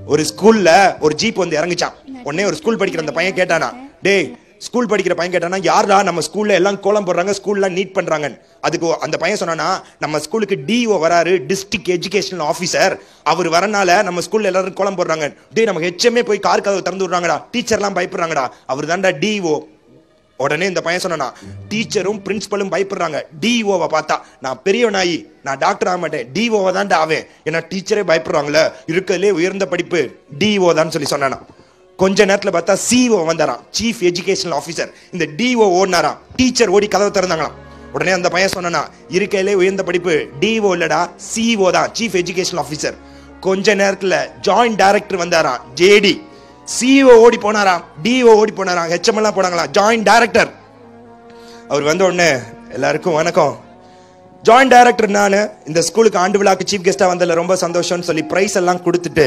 ஒரு ஸ்கூல்ல ஒரு ஜீப் வந்து இறங்குச்சான் உடனே ஒரு ஸ்கூல் படிக்கிற அந்த பையன் கேட்டானா டேய் ஸ்கூல் படிக்கிற பையன் கேட்டானா யாரா நம்ம ஸ்கூல்ல எல்லாம் கோலம் போடுறாங்க ஸ்கூல்ல நீட் பண்றாங்க அதுக்கு அந்த பையன் சொன்னானா நம்ம ஸ்கூலுக்கு டிஓ வராரு டிஸ்ட்ரிக்ட் எஜுகேஷனல் ஆஃபீஸர் அவர் வரனால நம்ம ஸ்கூல்ல எல்லாரும் கோலம் போடுறாங்க டேய் நம்ம ஹெச்எம்ஏ போய் கார் கதவு திறந்து விடுறாங்கடா டீச்சர்லாம் பயப்படுறாங்கடா அவர் தான்டா டிஓ உடனே இந்த பையன் சொன்னானா டீச்சரும் பிரின்சிபலும் பயப்படுறாங்க டிஓவை பார்த்தா நான் பெரிய நாயி நான் டாக்டர் ஆக மாட்டேன் டிஓவை தான்டா ஆவேன் ஏன்னா டீச்சரே பயப்படுறாங்களே இருக்கிறதுலே உயர்ந்த படிப்பு டிஓ தான் சொல்லி சொன்னானா கொஞ்ச நேரத்துல பார்த்தா சிஓ வந்தாராம் சீஃப் எஜுகேஷனல் ஆஃபீஸர் இந்த டிஓ ஓடினாராம் டீச்சர் ஓடி கதவை திறந்தாங்களாம் உடனே அந்த பையன் சொன்னானா இருக்கையிலே உயர்ந்த படிப்பு டிஓ இல்லடா சிஓ தான் சீஃப் எஜுகேஷனல் ஆஃபீஸர் கொஞ்ச நேரத்துல ஜாயிண்ட் டைரக்டர் வந்தாராம் ஜேடி சிஓ ஓடி போனாராம் டிஓ ஓடி போனாராம் ஹெச்எம் எல்லாம் போனாங்களாம் ஜாயிண்ட் டைரக்டர் அவர் வந்த உடனே எல்லாருக்கும் வணக்கம் ஜாயிண்ட் டைரக்டர் நான் இந்த ஸ்கூலுக்கு ஆண்டு விழாக்கு சீஃப் கெஸ்டா வந்ததுல ரொம்ப சந்தோஷம்னு சொல்லி பிரைஸ் எல்லாம் கொடுத்துட்டு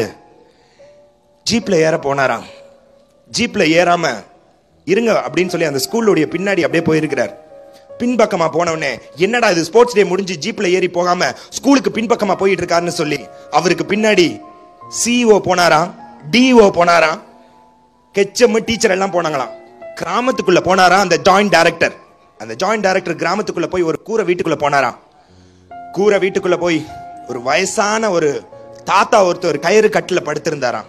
ஜீப்ல ஏற போனாராம் ஜீப்ல ஏறாம இருங்க அப்படின்னு சொல்லி அந்த ஸ்கூலுடைய பின்னாடி அப்படியே போயிருக்கிறார் பின்பக்கமா போனவனே என்னடா இது ஸ்போர்ட்ஸ் டே முடிஞ்சு ஜீப்ல ஏறி போகாம ஸ்கூலுக்கு பின்பக்கமா போயிட்டு இருக்காருன்னு சொல்லி அவருக்கு பின்னாடி சிஓ போனாராம் டிஓ போனாராம் ஹெச்எம் டீச்சர் எல்லாம் போனாங்களாம் கிராமத்துக்குள்ள போனாராம் அந்த ஜாயிண்ட் டைரக்டர் அந்த ஜாயிண்ட் டைரக்டர் கிராமத்துக்குள்ள போய் ஒரு கூரை வீட்டுக்குள்ள போனாராம் கூரை வீட்டுக்குள்ள போய் ஒரு வயசான ஒரு தாத்தா ஒருத்தர் கயிறு கட்டுல படுத்திருந்தாராம்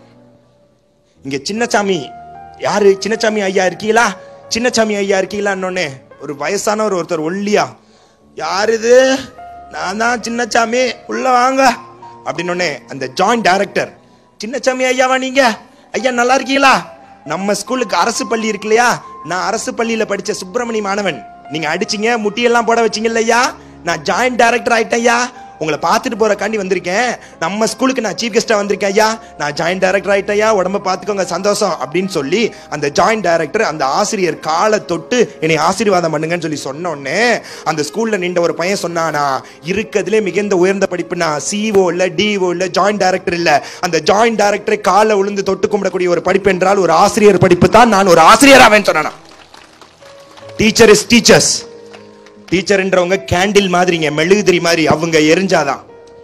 இங்க சின்னசாமி யாரு சின்னசாமி ஐயா இருக்கீங்களா சின்னசாமி ஐயா இருக்கீங்களான்னொன்னே ஒரு வயசானவர் ஒருத்தர் ஒல்லியா யாரு இது நான் தான் சின்னசாமி உள்ள வாங்க அப்படின்னொன்னே அந்த ஜாயிண்ட் டைரக்டர் சின்னசாமி ஐயாவா நீங்க ஐயா நல்லா இருக்கீங்களா நம்ம ஸ்கூலுக்கு அரசு பள்ளி இருக்கு இல்லையா நான் அரசு பள்ளியில படிச்ச சுப்பிரமணி மாணவன் நீங்க அடிச்சீங்க முட்டியெல்லாம் போட வச்சீங்கல்ல ஐயா நான் ஜாயிண்ட் டைரக்டர் ஆயிட்டேன் ஐயா உங்களை பார்த்துட்டு போறக்காண்டி வந்திருக்கேன் நம்ம ஸ்கூலுக்கு நான் சீஃப் கெஸ்டா வந்திருக்கேன் ஐயா நான் ஜாயிண்ட் டைரக்டர் ஆயிட்டையா உடம்ப பார்த்துக்கோங்க சந்தோஷம் அப்படின்னு சொல்லி அந்த ஜாயிண்ட் டைரக்டர் அந்த ஆசிரியர் காலை தொட்டு என்னை ஆசீர்வாதம் பண்ணுங்கன்னு சொல்லி சொன்ன உடனே அந்த ஸ்கூல்ல நின்ற ஒரு பையன் சொன்னானா இருக்கிறதுலே மிகுந்த உயர்ந்த படிப்புனா சிஓ இல்ல டிஓ இல்ல ஜாயிண்ட் டைரக்டர் இல்ல அந்த ஜாயிண்ட் டைரக்டரை காலை விழுந்து தொட்டு கும்பிடக்கூடிய ஒரு படிப்பு என்றால் ஒரு ஆசிரியர் படிப்பு தான் நான் ஒரு ஆசிரியர் ஆவேன் சொன்னானா டீச்சர் இஸ் டீச்சர்ஸ் டீச்சர்ன்றவங்க கேண்டில் மாதிரிங்க மெழுகுதிரி மாதிரி அவங்க எரிஞ்சாதான்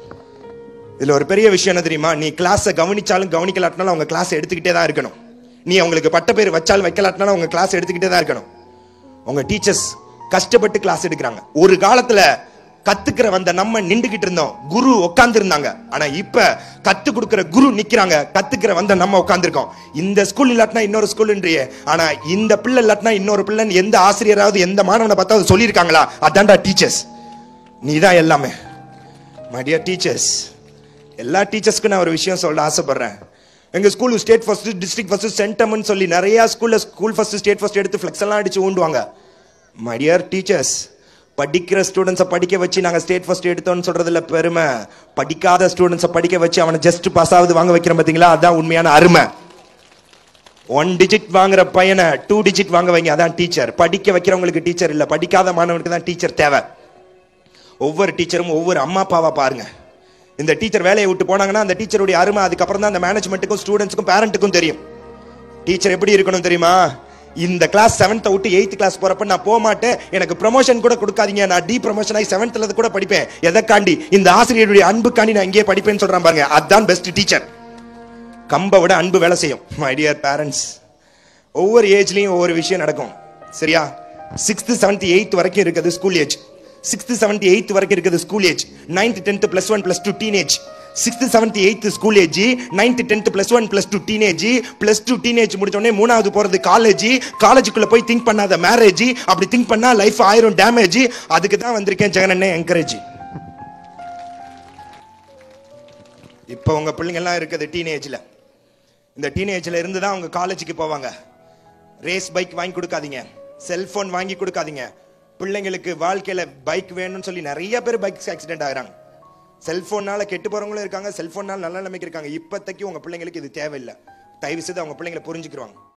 இதுல ஒரு பெரிய விஷயம் என்ன தெரியுமா நீ கிளாஸை கவனிச்சாலும் கவனிக்கலாட்டினாலும் அவங்க கிளாஸ் எடுத்துக்கிட்டே தான் இருக்கணும் நீ அவங்களுக்கு பட்ட பேர் வச்சாலும் வைக்கலாட்டினாலும் அவங்க கிளாஸ் எடுத்துக்கிட்டே தான் இருக்கணும் உங்க டீச்சர்ஸ் கஷ்டப்பட்டு கிளாஸ் எடுக்கிறாங்க ஒரு காலத்துல கத்துக்கிற வந்த நம்ம நின்றுகிட்டு இருந்தோம் குரு உட்கார்ந்து இருந்தாங்க ஆனா இப்ப கத்து கொடுக்கிற குரு நிக்கிறாங்க கத்துக்கிற வந்த நம்ம உட்கார்ந்துருக்கோம் இந்த ஸ்கூல் இல்லாட்டினா இன்னொரு ஸ்கூல்ன்றியே ஆனா இந்த பிள்ளை இல்லாட்டினா இன்னொரு பிள்ளைன்னு எந்த ஆசிரியராவது எந்த மாணவனை பார்த்தாவது சொல்லியிருக்காங்களா அதான்டா டீச்சர்ஸ் நீ தான் எல்லாமே மை டியர் டீச்சர்ஸ் எல்லா டீச்சர்ஸ்க்கும் நான் ஒரு விஷயம் சொல்ல ஆசைப்படுறேன் எங்க school state first district first சென்டம்னு சொல்லி நிறைய ஸ்கூல்ல ஸ்கூல் ஃபர்ஸ்ட் ஸ்டேட் ஃபர்ஸ்ட் எடுத்து ஃபிளெக்ஸ் எல்லாம் அடிச்சு ஊண்டுவாங்க மை டியர் டீச்சர்ஸ் படிக்கிற ஸ்டூடெண்ட்ஸை படிக்க வச்சு நாங்கள் ஸ்டேட் ஃபர்ஸ்ட் எடுத்தோம்னு சொல்றதுல பெருமை படிக்காத ஸ்டூடெண்ட்ஸை படிக்க வச்சு அவனை ஜஸ்ட் பாஸ் ஆகுது வாங்க வைக்கிறோம் பார்த்தீங்களா அதான் உண்மையான அருமை ஒன் டிஜிட் வாங்குற பையனை டூ டிஜிட் வாங்க வைங்க அதான் டீச்சர் படிக்க வைக்கிறவங்களுக்கு டீச்சர் இல்ல படிக்காத மாணவனுக்கு தான் டீச்சர் தேவை ஒவ்வொரு டீச்சரும் ஒவ்வொரு அம்மா அப்பாவா பாருங்க இந்த டீச்சர் வேலையை விட்டு போனாங்கன்னா அந்த டீச்சருடைய அருமை அதுக்கப்புறம் தான் அந்த மேனேஜ்மெண்ட்டுக்கும் ஸ்டூடெண்ட்ஸுக்கும் பேரண்ட்டுக்கும் தெரியும் டீச்சர் எப்படி இருக்கணும் தெரியுமா இந்த கிளாஸ் செவன்த்தை விட்டு எயித்து கிளாஸ் போறப்ப நான் போக மாட்டேன் எனக்கு ப்ரமோஷன் கூட கொடுக்காதீங்க நான் டி ப்ரமோஷன் ஆகி செவன்த்ல கூட படிப்பேன் எதற்காண்டி இந்த ஆசிரியருடைய அன்புக்காண்டி நான் இங்கேயே படிப்பேன்னு சொல்றேன் பாருங்க அதுதான் பெஸ்ட் டீச்சர் கம்பை விட அன்பு வேலை செய்யும் மை டியர் பேரண்ட்ஸ் ஒவ்வொரு ஏஜ்லயும் ஒவ்வொரு விஷயம் நடக்கும் சரியா சிக்ஸ்த் செவன்த் எயித் வரைக்கும் இருக்குது school age sixth seventh eighth வரைக்கும் இருக்குது school age ninth tenth plus one plus two teenage sixth seventh eighth school age ninth tenth plus one plus two teenage plus two teenage முடிச்ச உடனே மூணாவது போறது college காலேஜுக்குள்ள போய் think பண்ணாத marriage அப்படி think பண்ணா லைஃப் ஆயிரும் டேமேஜ் அதுக்கு தான் வந்திருக்கேன் ஜெகனண்ணே என்கரேஜ் இப்போ உங்க பிள்ளைங்க எல்லாம் இருக்குது டீனேஜ்ல இந்த டீனேஜ்ல இருந்து தான் அவங்க காலேஜுக்கு போவாங்க ரேஸ் பைக் வாங்கி கொடுக்காதீங்க செல்போன் வாங்கி கொடுக்காதீங்க பிள்ளைங்களுக்கு வாழ்க்கையில பைக் வேணும்னு சொல்லி நிறைய பேர் பைக் ஆக்சிடென்ட் ஆகுறாங்க செல்போனால கெட்டு போறவங்களும் இருக்காங்க செல்போனால நல்ல நிலைமைக்கு இருக்காங்க இப்போதைக்கு உங்க பிள்ளைங்களுக்கு இது தேவையில்லை தயவு செய்து அவங்க பிள்ளைங்களை புரிஞ்சுக்கிருவாங்க